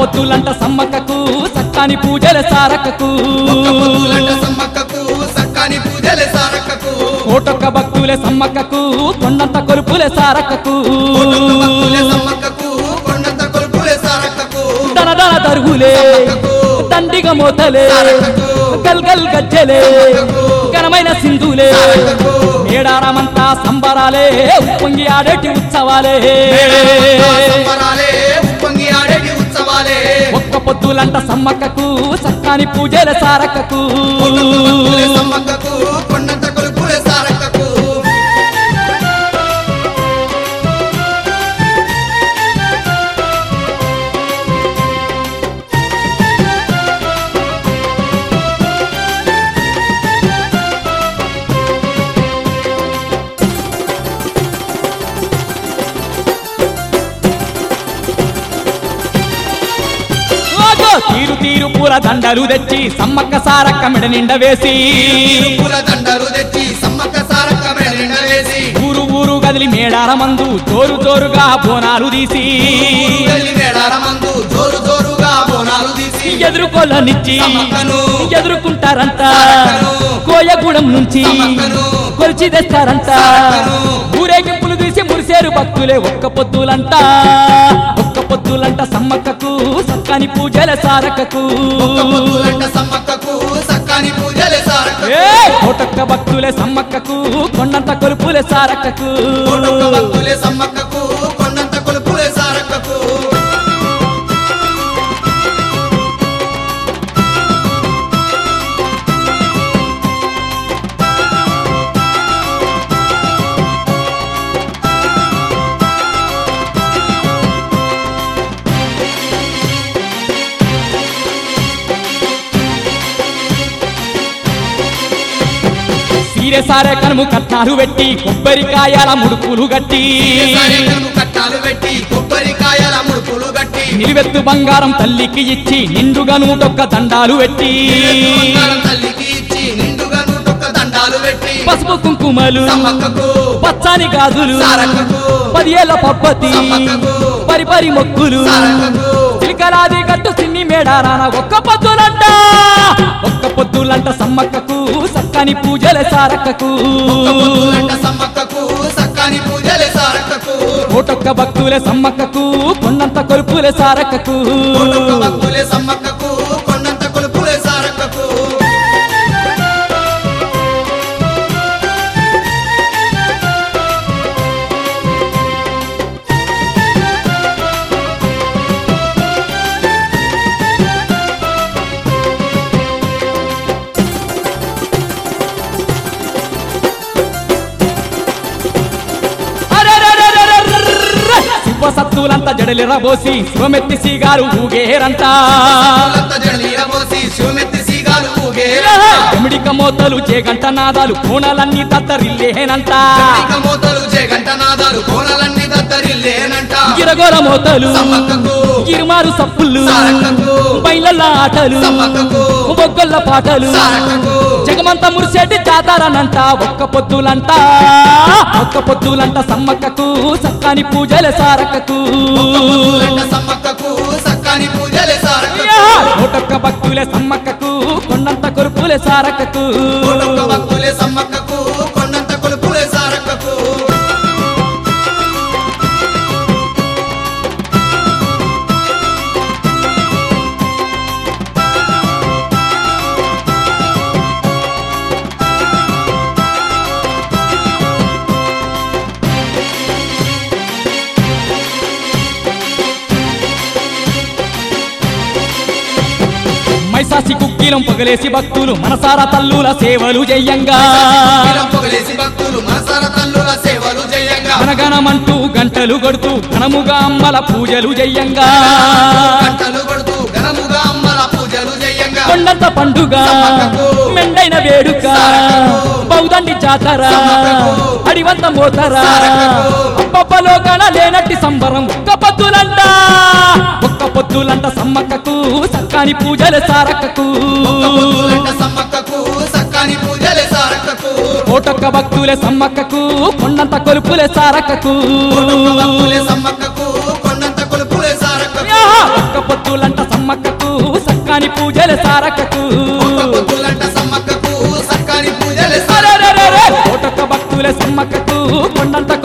పొద్దులంట సమ్మక్కకు సక్కాని పూజల సారక్కకు ఒక్క పొద్దులంట సమ్మక్కకు సక్కాని పూజలే సారక్కకు కోటొక్క భక్తులే సమ్మక్కకు కొండంత కొలుపులే సారక్కకు కోటొక్క భక్తులే సమ్మక్కకు కొండంత కొలుపులే సారక్కకు దన దన దరుగులే సమ్మక్కకు దండిగ మోతలే సారక్కకు గల్ గల్ గజ్జలే సమ్మక్కకు ఘనమైన సింధులే సారక్కకు మేడారమంతా సంబరాలే ఉప్పొంగి ఆడేటి ఉత్సవాలే సంబరాలే ఉప్పొంగి ఆడేటి ఉత్సవాలే ఒక్క పొద్దులంట సమ్మక్కకు సక్కాని పూజల సారక్కకు కోటొక్క భక్తులే సమ్మక్కకు కొండంత కొలుపులే సారక్కకు ఓగో తీరు తీరు పూల దండలు తెచ్చి సమ్మక్క సారక్క మెడ నిండ వేసి పూల దండలు తెచ్చి సమ్మక్క సారక్క మెడ నిండా వేసి ఊరు ఊరు గదిలి మేడారమందు జోరు జోరుగా బోనాలు తీసి వెళ్ళి మేడారమందు జోరు జోరుగా బోనాలు తీసి ఎదుర్కొల్లనిచ్చి సమ్మక్కను ఎదుర్కొంటారంట సారక్కను కోయగూడెం నుంచి సమ్మక్కను కొలిచి తెస్తారంట సారక్కను ఊరేగింపులు తీసి మురిసేరు భక్తులే ఒక్క పొద్దులంట ఒక్క పొద్దులంట సమ్మక్కకు సక్కని పూజల సారక్కకు ఒక్క పొద్దులంట సమ్మక్కకు సక్కాని పూజలే సారక్కకు ఏ కోటొక్క భక్తులే సమ్మక్కకు కొండంత కొలుపులే సారక్కకు కోటొక్క భక్తులే సమ్మక్కకు కొండంత కొలుపులే సారక్కకు సీరె సారే కనుము కట్నాలు పెట్టి కొబ్బరికాయల ముడుపులు గట్టి సారెకను కట్టాలు పెట్టి కొబ్బరికాయల ముడుపులు గట్టి నిలువెత్తు బంగారం తల్లికి ఇచ్చి నిండుగా నూటొక్క దండాలు పెట్టి బంగారం తల్లికి ఇచ్చి నిండుగా నూటొక్క దండాలు పెట్టి పసుపు కుంకుమలు సమ్మక్కకు పచ్చాని గాజులు సారక్కకు పదియేళ్ల పప్పతి సమ్మక్కకు పరిపరి మొక్కులు సారక్కకు చిలకలాది గట్టు సిన్ని మేడారాన ఒక్క పొద్దులంట ఒక్క పొద్దులంట సమ్మక్కకు సక్కని పూజల సారక్కకు ఒక్క పొద్దులంట సమ్మక్కకు సక్కాని పూజలే సారక్కకు కోటొక్క భక్తులే సమ్మక్కకు కొండంత కొలుపులే సారక్కకు కోటొక్క భక్తులే సమ్మక్కకు కొండంత కొలుపులే సారక్కకు శివ సత్తులంతా జడలిరబోసి శివమెత్తి సీగారు ఊగేరంతా పూలంత జడలీరబోసి శివమెత్తి సీగాలు ఊగే ఎమిడిక మోతలు చేగంట నాదాలు కోణలన్నీ తత్తరిల్లేనంట ఇక మోతలు జగంట నాదాలు కోణలన్నీ దద్దరిల్లేనంట గిరగోర మోతలు సమ్మక్కకు గిరుమారు సప్పుళ్ళు సారక్కకు బయళ్ళ ఆటలు సమ్మక్కకు బొగ్గల్ల పాటలు సారక్కకు జగమంత మురిసేటి జాతారనంట ఒక్క పొద్దులంట ఒక్క పొద్దులంట సమ్మక్కకు సక్కాని పూజల సారక్కకు పొద్దులంట సమ్మక్కకు సక్కాని పూజలే సారక్కకు కోటొక్క భక్తులే సమ్మక్కకు కొండంత కొరుపులే సారక్కకు కోటొక్క భక్తులే సమ్మక్కకు కొండంత కొలుపులే సారక్కకు మైసాసి కుక్కీలం పగలేసి భక్తులు మనసార తల్లుల సేవలు జయ్యంగా వీరం పొగలేసి భక్తులు మనసార తల్లుల సేవలు జయంగా గణగణమంటూ గంటలు కొడుతూ ఘనముగా అమ్మల పూజలు జయ్యంగా గంటలు కొడుతూ ఘనముగా అమ్మల పూజలు జయంగా కొండంత పండుగ సమ్మక్కకు మెండైన వేడుక సారక్కకు బౌదండి జాతర సమ్మక్కకు అడివంత మోతరా సారక్కకు అప్పప్పలో గణ లేనట్టి సంబరం ఒక్క పొద్దులంట ఒక్క పొద్దులంట సమ్మక్కకు సక్కాని పూజల సారక్కకు ఒక్క పొద్దులంట సమ్మక్కకు సక్కాని పూజలే సారక్కకు కోటొక్క భక్తులే సమ్మక్కకు కొండంత కొలుపులే సారక్కకు కోటొక్క భక్తులే సమ్మక్కకు కొండంత కొలుపులే సారక్కకు యా! ఒక్క పొద్దులంట సమ్మక్కకు సక్కాని పూజలు సారక్కకు ఒక్క పొద్దులంట సమ్మక్కకు సక్కాని పూజలు అరెరెరెరె! కోటొక్క భక్తులే సమ్మక్కకు కొండంత